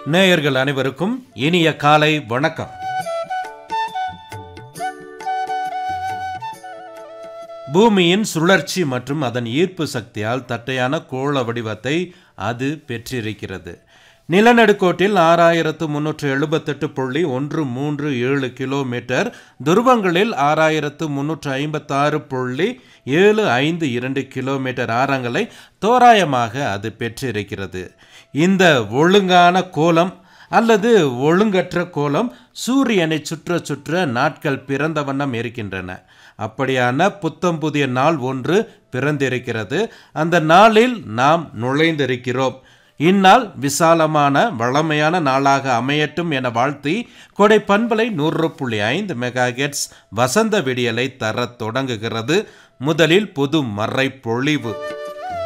நேயர்கள் அனைவருக்கும் இனிய காலை வணக்கம் பூமியின் சுழற்சி மற்றும் அதன் ஈர்ப்பு சக்தியால் தட்டையான கோள வடிவத்தை அது பெற்றிருக்கிறது நிலநடுக்கோட்டில் ஆறாயிரத்து முன்னூற்று எழுபத்தெட்டு புள்ளி ஒன்று மூன்று ஏழு கிலோமீட்டர் துருவங்களில் ஆறாயிரத்து முன்னூற்று ஐம்பத்தாறு புள்ளி ஏழு ஐந்து இரண்டு கிலோமீட்டர் ஆரங்களை தோராயமாக அது பெற்றிருக்கிறது இந்த ஒழுங்கான கோலம் அல்லது ஒழுங்கற்ற கோலம் சூரியனை சுற்ற சுற்ற நாட்கள் பிறந்த வண்ணம் இருக்கின்றன அப்படியான புத்தம் புதிய நாள் ஒன்று பிறந்திருக்கிறது அந்த நாளில் நாம் நுழைந்திருக்கிறோம் இந்நாள் விசாலமான வளமையான நாளாக அமையட்டும் என வாழ்த்தி கொடை பண்பலை நூறு புள்ளி ஐந்து மெகா வசந்த விடியலை தரத் தொடங்குகிறது முதலில் புது மறை பொழிவு